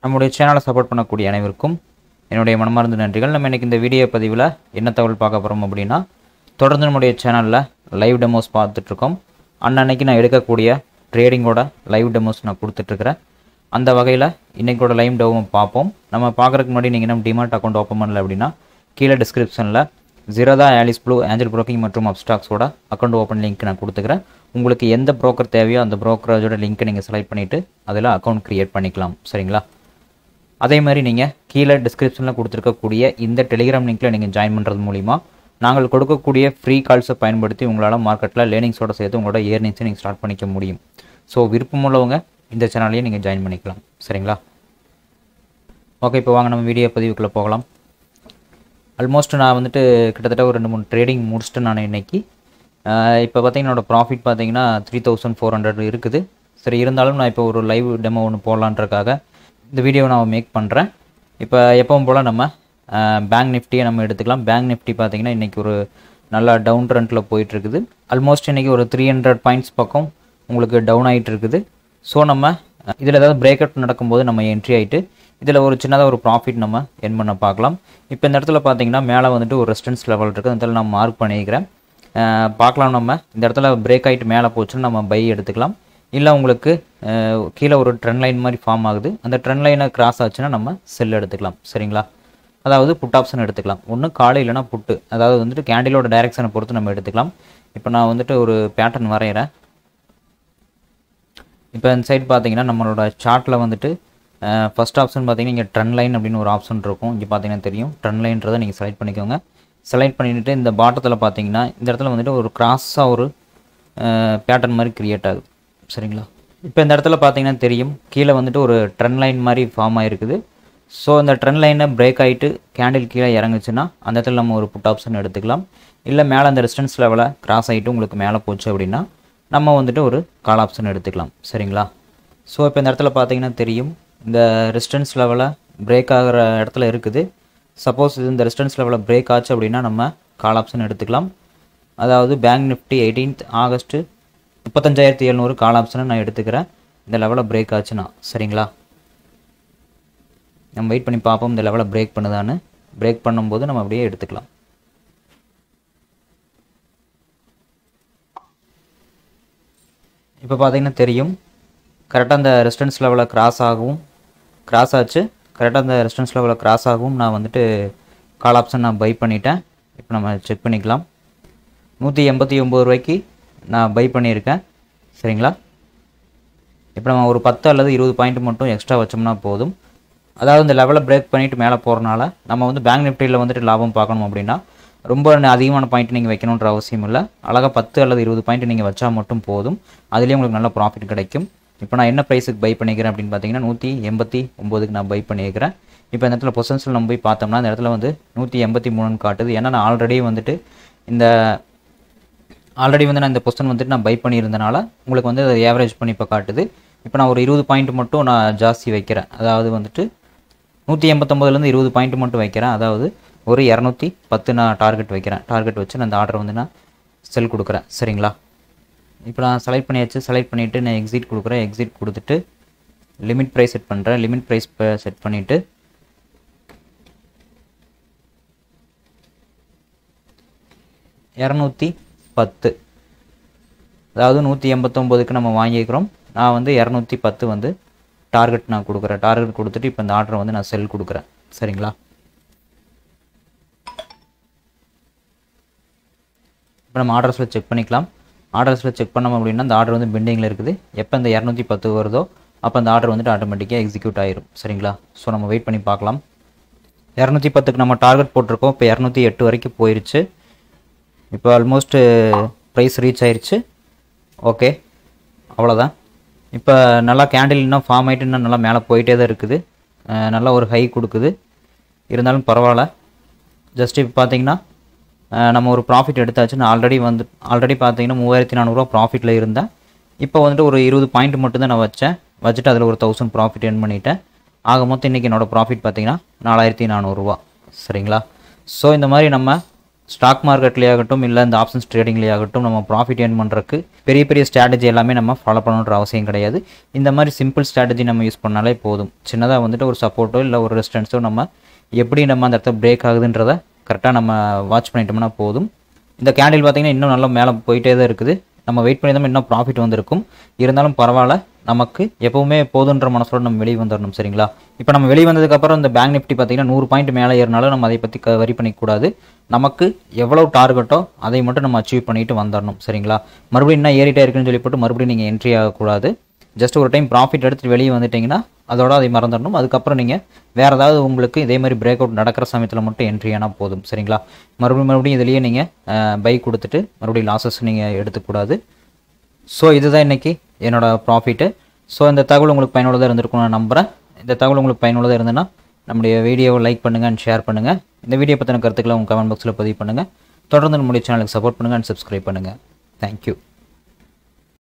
நம்முடைய சேனலை சப்போர்ட் பண்ணக்கூடிய அனைவருக்கும் என்னுடைய மனமார்ந்த நன்றிகள் நம்ம இன்றைக்கி இந்த வீடியோ பதிவில் என்ன தகவல் பார்க்க போகிறோம் அப்படின்னா தொடர்ந்து நம்முடைய சேனலில் லைவ் டெமோஸ் பார்த்துட்ருக்கோம் அன்னன்னைக்கு நான் எடுக்கக்கூடிய ட்ரேடிங்கோட லைவ் டெமோஸ் நான் கொடுத்துட்ருக்கிறேன் அந்த வகையில் இன்றைக்கோட லைவ் டெமோ பார்ப்போம் நம்ம பார்க்குறதுக்கு முன்னாடி நீங்கள் நம்ம டிமார்ட் அக்கௌண்ட் ஓப்பன் பண்ணல அப்படின்னா கீழே டிஸ்கிரிப்ஷனில் Zerodha Alice Blue Angel Broking மற்றும் அப்ஸ்டாக்ஸோட அக்கௌண்ட் ஓப்பன் லிங்க் நான் கொடுத்துக்கிறேன் உங்களுக்கு எந்த broker தேவையோ அந்த brokerage-ஓட லிங்க்கை நீங்கள் செலக்ட் பண்ணிவிட்டு அதில் அக்கௌண்ட் க்ரியேட் பண்ணிக்கலாம் சரிங்களா அதே மாதிரி நீங்கள் கீழே டிஸ்கிரிப்ஷனில் கொடுத்துருக்கக்கூடிய இந்த டெலிகிராம் லிங்க்கில் நீங்கள் ஜாயின் பண்ணுறது மூலிமா நாங்கள் கொடுக்கக்கூடிய ஃப்ரீ கால்ஸை பயன்படுத்தி உங்களால் மார்க்கெட்டில் லேர்னிங்ஸோட சேர்த்து உங்களோட இயர்னிங்ஸை நீங்கள் ஸ்டார்ட் பண்ணிக்க முடியும் ஸோ விருப்பமுள்ளவங்க இந்த சேனல்லையே நீங்கள் ஜாயின் பண்ணிக்கலாம் சரிங்களா ஓகே இப்போ வாங்க நம்ம வீடியோ பதிவுக்குள்ளே போகலாம் ஆல்மோஸ்ட் நான் வந்துட்டு கிட்டத்தட்ட ஒரு ரெண்டு மூணு ட்ரேடிங் முடிச்சுட்டு நான் இன்னைக்கு இப்போ பார்த்தீங்கன்னா என்னோடய ப்ராஃபிட் பார்த்தீங்கன்னா த்ரீ தௌசண்ட் ஃபோர் ஹண்ட்ரட் இருக்குது சரி இருந்தாலும் நான் இப்போ ஒரு லைவ் டெமோ ஒன்று போடலான்றக்காக இந்த வீடியோவை நான் மேக் பண்ணுறேன் இப்போ எப்பவும் போல் நம்ம பேங்க் நிஃப்டியை நம்ம எடுத்துக்கலாம் பேங்க் நிஃப்டி பார்த்தீங்கன்னா இன்றைக்கி ஒரு நல்லா டவுன் ட்ரெண்டில் போயிட்டுருக்குது ஆல்மோஸ்ட் இன்றைக்கி ஒரு த்ரீ ஹண்ட்ரட் பாயிண்ட்ஸ் பக்கம் உங்களுக்கு டவுன் ஆகிட்டு இருக்குது ஸோ நம்ம இதில் ஏதாவது பிரேக் அவுட் நடக்கும்போது நம்ம என்ட்ரி ஆகிட்டு இதில் ஒரு சின்னதாக ஒரு ப்ராஃபிட் நம்ம என் பண்ண பார்க்கலாம் இப்போ இந்த இடத்துல பார்த்தீங்கன்னா மேலே வந்துட்டு ஒரு ரெஸ்டன்ஸ் லெவல் இருக்குது அந்த இடத்துல நான் மார்க் பண்ணிக்கிறேன் அஹ் பார்க்கலாம் நம்ம இந்த இடத்துல பிரேக் ஆகிட்டு மேலே போச்சுன்னா நம்ம பை எடுத்துக்கலாம் இல்லை உங்களுக்கு அஹ், கீழே ஒரு ட்ரெண்ட் லைன் மாதிரி ஃபார்ம் ஆகுது அந்த ட்ரெண்ட் லைனை கிராஸ் ஆச்சுன்னா நம்ம செல் எடுத்துக்கலாம் சரிங்களா அதாவது புட் ஆப்ஷன் எடுத்துக்கலாம் ஒன்று காலை இல்லைனா புட்டு அதாவது வந்துட்டு கேண்டிலோட டைரக்ஷனை பொறுத்து நம்ம எடுத்துக்கலாம் இப்போ நான் வந்துட்டு ஒரு பேட்டர்ன் வரைகிறேன் இப்போ இந்த சைடு பார்த்தீங்கன்னா நம்மளோட சார்ட்டில் வந்துட்டு ஃபஸ்ட் ஆப்ஷன் பார்த்தீங்கன்னா இங்கே ட்ரெண்ட் லைன் அப்படின்னு ஒரு ஆப்ஷன் இருக்கும் இங்கே பார்த்தீங்கன்னா தெரியும் ட்ரெண்ட் லைன்றதை நீங்கள் செலக்ட் பண்ணிக்கோங்க செலக்ட் பண்ணிட்டு இந்த பாட்டத்தில் பார்த்தீங்கன்னா இந்த இடத்துல வந்துட்டு ஒரு கிராஸாக ஒரு பேட்டர்ன் மாதிரி கிரியேட் ஆகுது சரிங்களா இப்போ இந்த இடத்துல பார்த்தீங்கன்னா தெரியும் கீழே வந்துட்டு ஒரு ட்ரெண்ட் லைன் மாதிரி ஃபார்ம் ஆகிருக்குது ஸோ இந்த ட்ரெண்ட் லைனை பிரேக் ஆகிட்டு கேண்டில் கீழே இறங்குச்சுன்னா அந்த இடத்துல நம்ம ஒரு புட் ஆப்ஷன் எடுத்துக்கலாம் இல்லை மேலே அந்த ரெசிஸ்டன்ஸ் லெவலை கிராஸ் ஆகிட்டு உங்களுக்கு மேலே போச்சு அப்படின்னா நம்ம வந்துட்டு ஒரு கால் ஆப்ஷன் எடுத்துக்கலாம் சரிங்களா ஸோ இப்போ இந்த இடத்துல பார்த்தீங்கன்னா தெரியும் இந்த ரெசிஸ்டன்ஸ் லெவலை பிரேக் ஆகிற இடத்துல இருக்குது சப்போஸ் இது இந்த ரெசிஸ்டன்ஸ் லெவலில் பிரேக் ஆச்சு அப்படின்னா நம்ம கால் ஆப்ஷன் எடுத்துக்கலாம் அதாவது பேங்க் நிஃப்டி எயிட்டீன்த் ஆகஸ்ட்டு முப்பத்தஞ்சாயிரத்தி எழுநூறு கால் ஆப்ஷனை நான் எடுத்துக்கிறேன் இந்த லெவலில் பிரேக் ஆச்சுன்னா சரிங்களா நம்ம வெயிட் பண்ணி பார்ப்போம் இந்த லெவலை பிரேக் பண்ணுதான்னு பிரேக் பண்ணும்போது நம்ம அப்படியே எடுத்துக்கலாம் இப்போ பார்த்தீங்கன்னா தெரியும் கரெக்டாக அந்த ரெசிஸ்டன்ஸ் லெவலை கிராஸ் ஆகவும் கிராஸ் ஆச்சு கரெக்டாக அந்த ரெசிஸ்டன்ஸ் லெவலை கிராஸ் ஆகவும் நான் வந்துட்டு கால் ஆப்ஷன் நான் பை பண்ணிட்டேன் இப்போ நம்ம செக் பண்ணிக்கலாம் நூற்றி எண்பத்தி ஒம்பது ரூபாய்க்கு நான் பை பண்ணியிருக்கேன் சரிங்களா இப்போ நம்ம ஒரு பத்து அல்லது இருபது பாயிண்ட் மட்டும் எக்ஸ்ட்ரா வச்சோம்னா போதும் அதாவது இந்த லெவலை பிரேக் பண்ணிவிட்டு மேலே போகிறனால நம்ம வந்து பேங்க் நிஃப்டியில் வந்துட்டு லாபம் பார்க்கணும் அப்படின்னா ரொம்ப அதிகமான பாயிண்ட் நீங்கள் வைக்கணுன்ற அவசியம் இல்லை அழகாக பத்து அல்லது இருபது பாயிண்ட் நீங்கள் வச்சா மட்டும் போதும் அதுலேயே உங்களுக்கு நல்ல ப்ராஃபிட் கிடைக்கும் இப்போ நான் என்ன ப்ரைஸுக்கு பை பண்ணிக்கிறேன் அப்படின்னு பார்த்தீங்கன்னா நூற்றி எண்பத்தி ஒம்போதுக்கு நான் பை பண்ணியிருக்கிறேன் இப்போ இந்த இடத்துல பொசன்ஸில் நம்ம போய் பார்த்தோம்னா இந்த இடத்துல வந்து நூற்றி எண்பத்தி மூணுன்னு காட்டுது ஏன்னா நான் ஆல்ரெடி வந்துட்டு இந்த ஆல்ரெடி வந்து நான் இந்த பொசிஷன் வந்துட்டு நான் பை பண்ணியிருந்தனால உங்களுக்கு வந்து அதை ஏவரேஜ் பண்ணி இப்போ காட்டுது இப்போ நான் ஒரு இருபது பாயிண்ட் மட்டும் நான் ஜாஸ்தி வைக்கிறேன் அதாவது வந்துட்டு நூற்றி எண்பத்தொம்போதுலேருந்து இருபது பாயிண்ட் மட்டும் வைக்கிறேன் அதாவது ஒரு இரநூத்தி பத்து நான் டார்கெட் வைக்கிறேன் டார்கெட் வச்சு நான் இந்த ஆர்டர் வந்து நான் செல் கொடுக்குறேன் சரிங்களா இப்போ நான் செலக்ட் பண்ணியாச்சு செலக்ட் பண்ணிவிட்டு நான் எக்ஸிட் கொடுக்குறேன் எக்ஸிட் கொடுத்துட்டு லிமிட் ப்ரைஸ் செட் பண்ணுறேன் லிமிட் ப்ரைஸ் செட் பண்ணிவிட்டு இரநூத்தி பத்து அதாவது நூற்றி எண்பத்தொம்போதுக்கு நம்ம வாங்கிக்கிறோம் நான் வந்து இரநூத்தி பத்து வந்து டார்கெட் நான் கொடுக்குறேன் டார்கெட் கொடுத்துட்டு இப்போ இந்த ஆர்டரை வந்து நான் செல் கொடுக்குறேன் சரிங்களா இப்போ நம்ம ஆர்டர்ஸில் செக் பண்ணிக்கலாம் ஆர்டர்ஸில் செக் பண்ணோம் அப்படின்னா அந்த ஆர்டர் வந்து பெண்டிங்கில் இருக்குது எப்போ இந்த இரநூத்தி பத்து வருதோ அப்போ அந்த ஆர்டர் வந்துட்டு ஆட்டோமேட்டிக்காக எக்ஸிக்யூட் ஆயிரும் சரிங்களா ஸோ நம்ம வெயிட் பண்ணி பார்க்கலாம் இரநூத்தி பத்துக்கு நம்ம டார்கெட் போட்டிருக்கோம் இப்போ இரநூத்தி எட்டு வரைக்கும் போயிருச்சு இப்போ ஆல்மோஸ்ட் ப்ரைஸ் ரீச் ஆயிருச்சு ஓகே அவ்வளோதான் இப்போ நல்லா கேண்டில் இன்னும் ஃபார்ம் ஆகிட்டு இன்னும் நல்லா மேலே போயிட்டே தான் இருக்குது அஹ் நல்லா ஒரு ஹை கொடுக்குது இருந்தாலும் பரவாயில்ல ஜஸ்ட் இப்போ பார்த்தீங்கன்னா அஹ் நம்ம ஒரு ப்ராஃபிட் எடுத்தாச்சு நான் ஆல்ரெடி வந்து ஆல்ரெடி பார்த்தீங்கன்னா மூவாயிரத்தி நானூறுரூவா ப்ராஃபிட்டில் இருந்தேன் இப்போ வந்துட்டு ஒரு இருபது பாயிண்ட் மட்டும் தான் நான் வச்சேன் வச்சுட்டு அதில் ஒரு தௌசண்ட் ப்ராஃபிட் earn பண்ணிட்டேன் ஆக மொத்தம் இன்றைக்கி என்னோடய ப்ராஃபிட் பார்த்தீங்கன்னா நாலாயிரத்தி நானூறுரூவா சரிங்களா ஸோ இந்த மாதிரி நம்ம ஸ்டாக் மார்க்கெட்லேயே ஆகட்டும் இல்லை இந்த ஆப்ஷன்ஸ் ட்ரேடிங்லேயே ஆகட்டும் நம்ம ப்ராஃபிட் ஏர்ன் பண்ணுறதுக்கு பெரிய பெரிய ஸ்ட்ராட்டஜி எல்லாமே நம்ம ஃபாலோ பண்ணணுன்ற அவசியம் கிடையாது இந்த மாதிரி சிம்பிள் ஸ்ட்ராட்டஜி நம்ம யூஸ் பண்ணாலே போதும் சின்னதாக வந்துட்டு ஒரு சப்போர்ட்டோ இல்லை ஒரு ரெசிஸ்டன்ஸோ நம்ம எப்படி நம்ம அந்த இடத்துல பிரேக் ஆகுதுன்றத கரெக்டாக நம்ம வாட்ச் பண்ணிட்டோம்னா போதும் இந்த கேண்டில் பார்த்தீங்கன்னா இன்னும் நல்லா மேலே போயிட்டே தான் இருக்குது நம்ம வெயிட் பண்ணி தான் இன்னும் ப்ராஃபிட் வந்திருக்கும் இருந்தாலும் பரவாயில்ல நமக்கு எப்போவுமே போதுன்ற மனசோட நம்ம வெளியே வந்துடணும் சரிங்களா இப்போ நம்ம வெளியே வந்ததுக்கப்புறம் இந்த பேங்க் நிஃப்டி பார்த்தீங்கன்னா நூறு பாயிண்ட் மேலே ஏறினாலும் நம்ம அதை பற்றி க வரி பண்ணிக்கூடாது நமக்கு எவ்வளோ டார்கெட்டோ அதை மட்டும் நம்ம அச்சீவ் பண்ணிட்டு வந்துடணும் சரிங்களா மறுபடியும் என்ன ஏறிட்டே இருக்குன்னு சொல்லி போட்டு மறுபடியும் நீங்கள் என்ட்ரி ஆகக்கூடாது ஜஸ்ட் ஒரு டைம் ப்ராஃபிட் எடுத்துட்டு வெளியே வந்துட்டிங்கன்னா அதோட அதை மறந்துடணும் அதுக்கப்புறம் நீங்கள் வேறு ஏதாவது உங்களுக்கு இதே மாதிரி பிரேக் அவுட் நடக்கிற சமயத்தில் மட்டும் என்ட்ரி ஆனால் போதும் சரிங்களா மறுபடியும் மறுபடியும் இதுலேயே நீங்கள் பை கொடுத்துட்டு மறுபடியும் லாஸஸ் நீங்கள் எடுத்துக்கூடாது ஸோ இதுதான் இன்றைக்கி என்னோட ப்ராஃபிட்டு ஸோ இந்த தகவல் உங்களுக்கு பயனுள்ளதாக இருந்திருக்கும் நான் நம்புகிறேன் இந்த தகவல் உங்களுக்கு பயனுள்ளதாக இருந்ததுன்னா நம்முடைய வீடியோவை லைக் பண்ணுங்கள் அண்ட் ஷேர் பண்ணுங்கள் இந்த வீடியோ பற்றின கருத்துக்களை உங்கள் கமெண்ட் பாக்ஸில் பதிவு பண்ணுங்கள் தொடர்ந்து நம்முடைய சேனலுக்கு சப்போர்ட் பண்ணுங்கள் அண்ட் சப்ஸ்கிரைப் பண்ணுங்கள் தேங்க்யூ